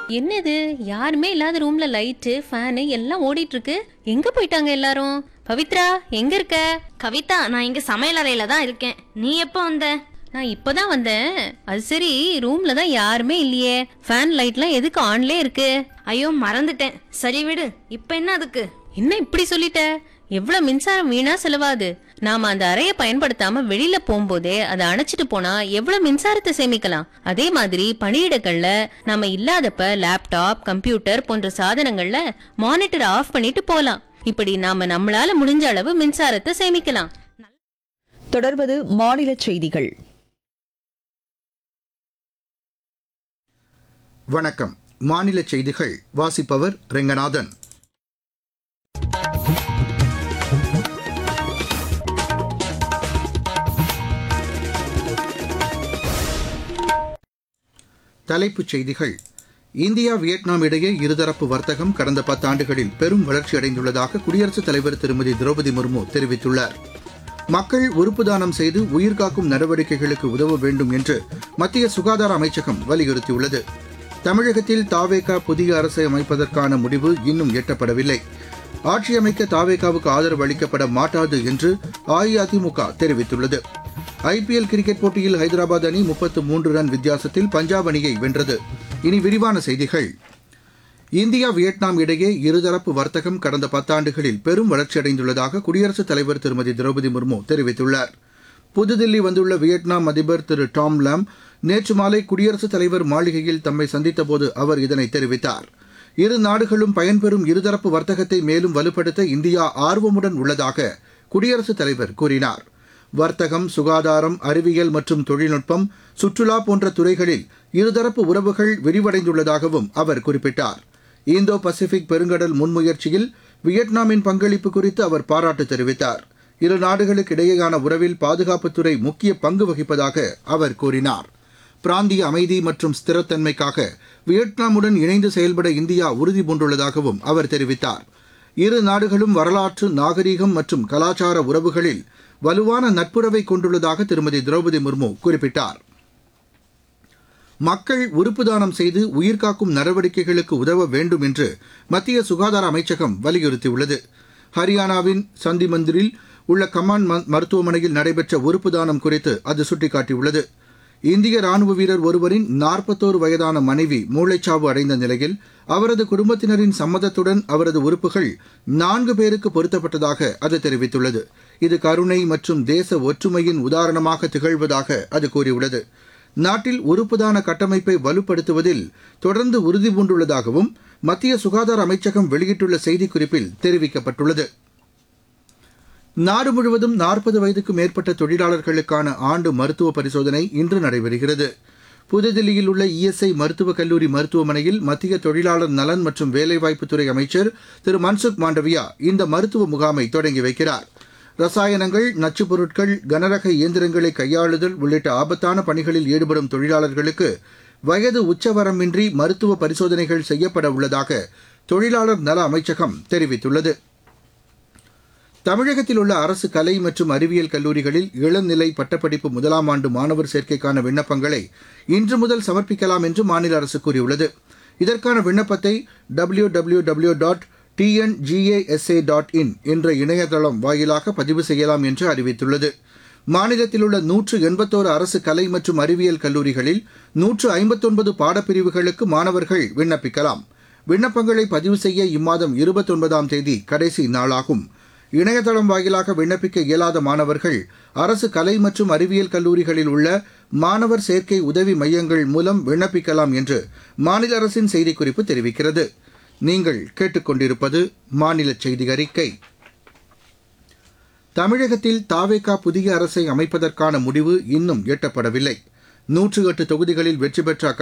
என்னது யாருமே இல்லாத ரூம்ல லைட்டு ஃபேனு எல்லாம் ஓடிட்டு இருக்கு எங்க போயிட்டாங்க எல்லாரும் பவித்ரா எங்க இருக்க கவிதா நான் இங்க சமையல் அறையில தான் இருக்கேன் நீ எப்போ வந்த நான் இப்பதான் வந்தேன் அது சரி ரூம்ல தான் யாருமே இல்லையே ஃபேன் லைட்லாம் எதுக்கு ஆன்லே இருக்கு ஐயோ மறந்துட்டேன் சரி விடு இப்ப என்ன அதுக்கு என்ன இப்படி சொல்லிட்ட எவ்வளவு மின்சாரம் வீணா செலவாது நாம அந்த அறையை பயன்படுத்தாம வெளியில போகும்போதே அதை அணைச்சிட்டு போனா எவ்வளவு மின்சாரத்தை சேமிக்கலாம் அதே மாதிரி பணியிடங்கள்ல நாம இல்லாதப்ப லேப்டாப் கம்ப்யூட்டர் போன்ற சாதனங்கள்ல மானிட்டர் ஆஃப் பண்ணிட்டு போலாம் இப்படி நாம நம்மளால முடிஞ்ச அளவு மின்சாரத்தை சேமிக்கலாம் தொடர்வது மாநில செய்திகள் வணக்கம் மாநில செய்திகள் வாசிப்பவர் ரெங்கநாதன் தலைப்புச் செய்திகள் இந்தியா வியட்நாம் இடையே இருதரப்பு வர்த்தகம் கடந்த பத்தாண்டுகளில் பெரும் வளர்ச்சியடைந்துள்ளதாக குடியரசுத் தலைவர் திருமதி திரௌபதி முர்மு தெரிவித்துள்ளார் மக்கள் உறுப்பு தானம் செய்து உயிர்காக்கும் நடவடிக்கைகளுக்கு உதவ வேண்டும் என்று மத்திய சுகாதார அமைச்சகம் வலியுறுத்தியுள்ளது தமிழகத்தில் தாவேகா புதிய அரசை அமைப்பதற்கான முடிவு இன்னும் எட்டப்படவில்லை ஆட்சி அமைக்க தாவேகாவுக்கு ஆதரவு அளிக்கப்பட மாட்டாது என்று அஇஅதிமுக தெரிவித்துள்ளது ஐபிஎல் கிரிக்கெட் போட்டியில் ஹைதராபாத் அணி முப்பத்து மூன்று ரன் வித்தியாசத்தில் பஞ்சாப் அணியை வென்றது இனி விரிவான செய்திகள் இந்தியா வியட்நாம் இடையே இருதரப்பு வர்த்தகம் கடந்த பத்தாண்டுகளில் பெரும் வளர்ச்சியடைந்துள்ளதாக குடியரசுத் தலைவர் திருமதி திரௌபதி முர்மு தெரிவித்துள்ளார் புதுதில்லி வந்துள்ள வியட்நாம் அதிபர் திரு டாம் லாம் நேற்று மாலை குடியரசுத் தலைவர் மாளிகையில் தம்மை சந்தித்தபோது அவர் இதனை தெரிவித்தார் இரு நாடுகளும் பயன்பெறும் இருதரப்பு வர்த்தகத்தை மேலும் வலுப்படுத்த இந்தியா ஆர்வமுடன் உள்ளதாக குடியரசுத் தலைவர் கூறினார் வர்த்தகம் சுகாதாரம் அறிவியல் மற்றும் தொழில்நுட்பம் சுற்றுலா போன்ற துறைகளில் இருதரப்பு உறவுகள் விரிவடைந்துள்ளதாகவும் அவர் குறிப்பிட்டார் இந்தோ பசிபிக் பெருங்கடல் முன்முயற்சியில் வியட்நாமின் பங்களிப்பு குறித்து அவர் பாராட்டு தெரிவித்தார் இரு நாடுகளுக்கு இடையேயான உறவில் பாதுகாப்புத்துறை முக்கிய பங்கு வகிப்பதாக அவர் கூறினார் பிராந்திய அமைதி மற்றும் ஸ்திரத்தன்மைக்காக வியட்நாமுடன் இணைந்து செயல்பட இந்தியா உறுதி பூண்டுள்ளதாகவும் அவர் தெரிவித்தார் இரு நாடுகளும் வரலாற்று நாகரீகம் மற்றும் கலாச்சார உறவுகளில் வலுவான நட்புறவை கொண்டுள்ளதாக திருமதி திரௌபதி முர்மு குறிப்பிட்டார் மக்கள் உறுப்பு தானம் செய்து உயிர்காக்கும் நடவடிக்கைகளுக்கு உதவ வேண்டும் என்று மத்திய சுகாதார அமைச்சகம் வலியுறுத்தியுள்ளது ஹரியானாவின் சந்திமந்திரில் உள்ள கமான் மருத்துவமனையில் நடைபெற்ற உறுப்பு தானம் குறித்து அது சுட்டிக்காட்டியுள்ளது இந்திய ராணுவ வீரர் ஒருவரின் நாற்பத்தோரு வயதான மனைவி மூளைச்சாவு அடைந்த நிலையில் அவரது குடும்பத்தினரின் சம்மதத்துடன் அவரது உறுப்புகள் நான்கு பேருக்கு பொருத்தப்பட்டதாக அது தெரிவித்துள்ளது இது கருணை மற்றும் தேச ஒற்றுமையின் உதாரணமாக திகழ்வதாக அது கூறியுள்ளது நாட்டில் உறுப்புதான கட்டமைப்பை வலுப்படுத்துவதில் தொடர்ந்து உறுதி பூண்டுள்ளதாகவும் மத்திய சுகாதார அமைச்சகம் வெளியிட்டுள்ள செய்திக்குறிப்பில் தெரிவிக்கப்பட்டுள்ளது நாடு முழுவதும் நாற்பது வயதுக்கு மேற்பட்ட தொழிலாளர்களுக்கான ஆண்டு மருத்துவ பரிசோதனை இன்று நடைபெறுகிறது புதுதில்லியில் உள்ள இஎஸ்ஐ மருத்துவக் கல்லூரி மருத்துவமனையில் மத்திய தொழிலாளர் நலன் மற்றும் வேலைவாய்ப்புத்துறை அமைச்சர் திரு மன்சுக் மாண்டவியா இந்த மருத்துவ முகாமை தொடங்கி வைக்கிறார் ரசாயனங்கள் நச்சுப் பொருட்கள் கனரக இயந்திரங்களை கையாளுதல் உள்ளிட்ட ஆபத்தான பணிகளில் ஈடுபடும் தொழிலாளர்களுக்கு வயது உச்சவரமின்றி மருத்துவ பரிசோதனைகள் செய்யப்பட உள்ளதாக தொழிலாளர் நல அமைச்சகம் தெரிவித்துள்ளது தமிழகத்தில் உள்ள அரசு கலை மற்றும் அறிவியல் கல்லூரிகளில் இளநிலை பட்டப்படிப்பு முதலாம் ஆண்டு மாணவர் சேர்க்கைக்கான விண்ணப்பங்களை இன்று முதல் சமர்ப்பிக்கலாம் என்று மாநில அரசு கூறியுள்ளது இதற்கான விண்ணப்பத்தை W W W dot TNGASA dot in என்ற இணையதளம் வாயிலாக பதிவு செய்யலாம் என்று அறிவித்துள்ளது மாநிலத்தில் உள்ள நூற்று எண்பத்தோரு அரசு கலை மற்றும் அறிவியல் கல்லூரிகளில் நூற்று ஐம்பத்தொன்பது பாடப்பிரிவுகளுக்கு மாணவர்கள் விண்ணப்பிக்கலாம் விண்ணப்பங்களை பதிவு செய்ய இம்மாதம் இருபத்தொன்பதாம் தேதி கடைசி நாளாகும் இணையதளம் வாயிலாக விண்ணப்பிக்க இயலாத மாணவர்கள் அரசு கலை மற்றும் அறிவியல் கல்லூரிகளில் உள்ள மாணவர் சேர்க்கை உதவி மையங்கள் மூலம் விண்ணப்பிக்கலாம் என்று மாநில அரசின் செய்திக்குறிப்பு தெரிவிக்கிறது நீங்கள் கேட்டுக்கொண்டிருப்பது மாநில செய்தி அறிக்கை தமிழகத்தில் தாவேகா புதிய அரசை அமைப்பதற்கான முடிவு இன்னும் எட்டப்படவில்லை நூற்று எட்டு தொகுதிகளில் வெற்றி பெற்ற